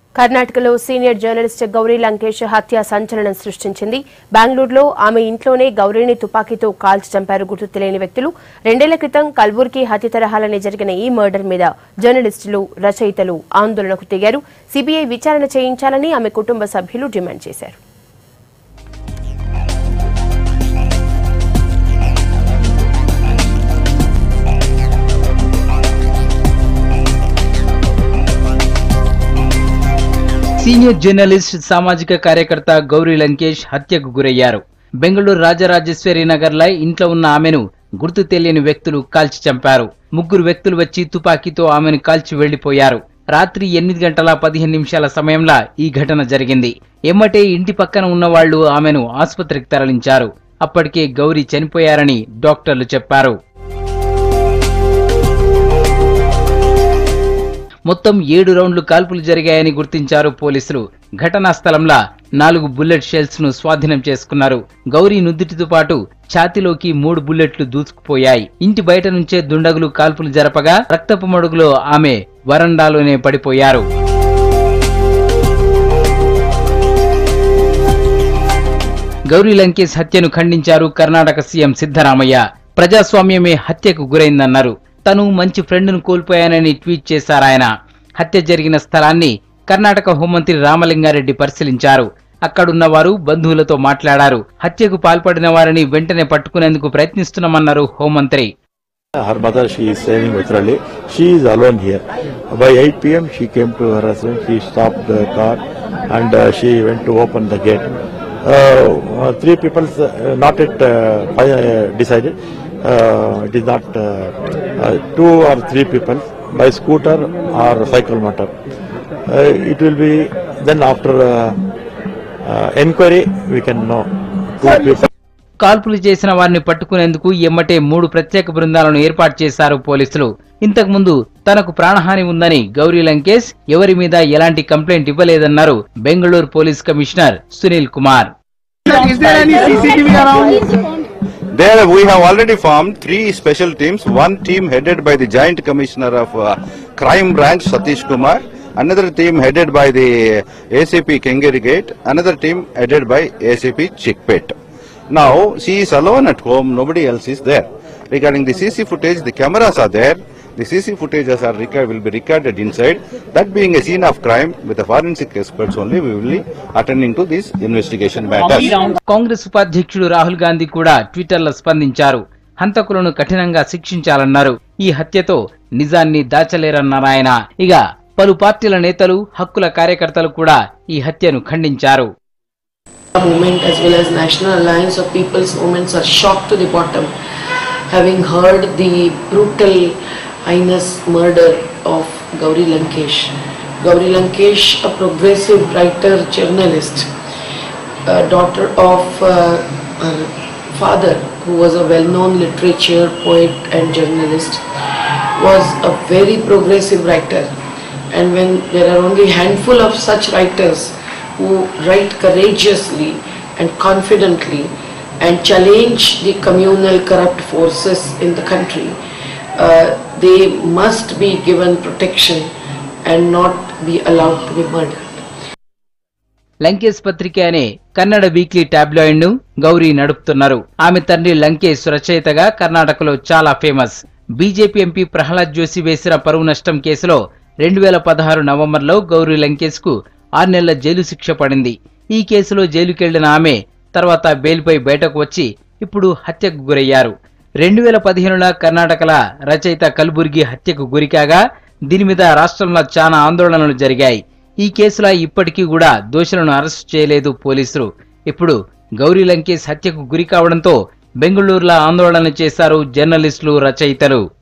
కర్ణాటకలో senior journalist Gauri Lankesh హత్య సంచలనం సృష్టించింది బెంగళూరులో ఆమె ఇంట్లోనే గౌరీని తుపాకీతో కాల్చి చంపారు గుర్తు తెలియని వ్యక్తులు రెండేళ్ల క్రితం కల్బుర్గి హత్య తరహాలనే జరిగిన ఈ మర్డర్ మీద జర్నలిస్టులు రచయితలు ఆందోళనకు దిగారు సీబీఐ విచారణ చేయించాలని ఆమె కుటుంబ సభ్యులు డిమాండ్ చేశారు సీనియర్ జర్నలిస్ట్ సామాజిక కార్యకర్త గౌరీ లంకేష్ హత్యకు గురయ్యారు బెంగళూరు రాజరాజేశ్వరి నగర్లో ఇంట్లో ఉన్న ఆమెను గుర్తు తెలియని వ్యక్తులు కాల్చి చంపారు ముగ్గురు వ్యక్తులు వచ్చి తుపాకీతో ఆమెను కాల్చి వెళ్లిపోయారు రాత్రి ఎనిమిది గంటల పదిహేను నిమిషాల సమయంలో ఈ ఘటన జరిగింది ఎమ్మటే ఇంటి పక్కన ఉన్న వాళ్లు ఆమెను ఆసుపత్రికి తరలించారు అప్పటికే గౌరీ చనిపోయారని డాక్టర్లు చెప్పారు మొత్తం ఏడు రౌండ్లు కాల్పులు జరిగాయని గుర్తించారు పోలీసులు ఘటనా స్థలంలో నాలుగు బుల్లెట్ షెల్స్ ను స్వాధీనం చేసుకున్నారు గౌరీ నుదుటితో పాటు ఛాతిలోకి మూడు బుల్లెట్లు దూసుకుపోయాయి ఇంటి బయట నుంచే దుండగులు కాల్పులు జరపగా రక్తపు మడుగులో ఆమె వరండాలోనే పడిపోయారు గౌరీ లంకేష్ హత్యను ఖండించారు కర్ణాటక సీఎం సిద్ధరామయ్య ప్రజాస్వామ్యమే హత్యకు గురైందన్నారు తను మంచి ఫ్రెండ్ను కోల్పోయానని ట్వీట్ చేశారాయన హత్య జరిగిన స్థలాన్ని కర్ణాటక హోంమంత్రి రామలింగారెడ్డి పరిశీలించారు అక్కడున్న వారు బంధువులతో మాట్లాడారు హత్యకు పాల్పడిన వారిని వెంటనే పట్టుకునేందుకు ప్రయత్నిస్తున్నామన్నారు హోంమంత్రి Her mother, she is staying in Utrali. She is alone here. By 8 p.m., she came to her husband. She stopped the car and uh, she went to open the gate. Uh, uh, three people, uh, not yet uh, fi- uh, decided. Uh, it is not uh, uh, two or three people by scooter or cycle motor. Uh, it will be then after uh, uh, enquiry we can know two people. కాల్పులు చేసిన వారిని పట్టుకునేందుకు ఎమ్మటే మూడు ప్రత్యేక బృందాలను ఏర్పాటు చేశారు పోలీసులు ఇంతకు ముందు తనకు ప్రాణహాని ఉందని గౌరీ లంకేష్ ఎవరి మీద ఎలాంటి కంప్లైంట్ ఇవ్వలేదన్నారు Bengaluru police commissioner Sunil Kumar Is there any CCTV around? There we have already formed three special teams. One team headed by the Joint Commissioner of uh, Crime Branch, Satish Kumar. Another team headed by the ACP Kengeri Gate. Another team headed by ACP Chickpet. Now she is alone at home. Nobody else is there. Regarding the CC footage, the cameras are there. The CC footages are record, will be recorded inside. That being a scene of crime, with the forensic experts only, we will be attending to these investigation matters. Congress ఉపాధ్యక్షుడు రాహుల్ గాంధీ కూడా ట్విట్టర్లో స్పందించారు హంతకులను కఠినంగా శిక్షించాలన్నారు ఈ హత్యతో నిజాన్ని దాచలేరన్నారాయన ఇక పలు పార్టీల నేతలు హక్కుల కార్యకర్తలు కూడా ఈ హత్యను ఖండించారు movement as well as National Alliance of People's Movements are shocked to the bottom having heard the brutal heinous murder of Gauri Lankesh. Gauri Lankesh, a progressive writer, journalist, a daughter of uh, her father who was a well-known literature, poet and journalist, was a very progressive writer. And when there are only handful of such writers who write courageously and confidently and challenge the communal corrupt forces in the country, uh, they must be given protection and not be allowed to be murdered. Lankesh పత్రిక అనే Kannada weekly tabloid ను గౌరీ నడుపుతున్నారు ఆమె తండ్రి లంకేష్ రచయితగా కర్ణాటకలో చాలా famous BJP MP Prahlad Joshi వేసిన పరువు నష్టం కేసులో రెండు వేల పదహారు నవంబర్లో గౌరీ లంకేష్ కు ఆరు నెలల జైలు శిక్ష పడింది ఈ కేసులో జైలుకెళ్లిన ఆమె తర్వాత బెయిల్పై బయటకు వచ్చి ఇప్పుడు హత్యకు గురయ్యారు రెండు వేల పదిహేనుల కర్ణాటకల రచయిత కల్బుర్గి హత్యకు గురికాగా దీని మీద రాష్ట్రంలో చాలా ఆందోళనలు జరిగాయి ఈ కేసులో ఇప్పటికీ కూడా దోషులను అరెస్ట్ చేయలేదు పోలీసులు ఇప్పుడు గౌరీ లంకేష్ హత్యకు గురి కావడంతో బెంగళూరులో ఆందోళన చేశారు జర్నలిస్టులు రచయితలు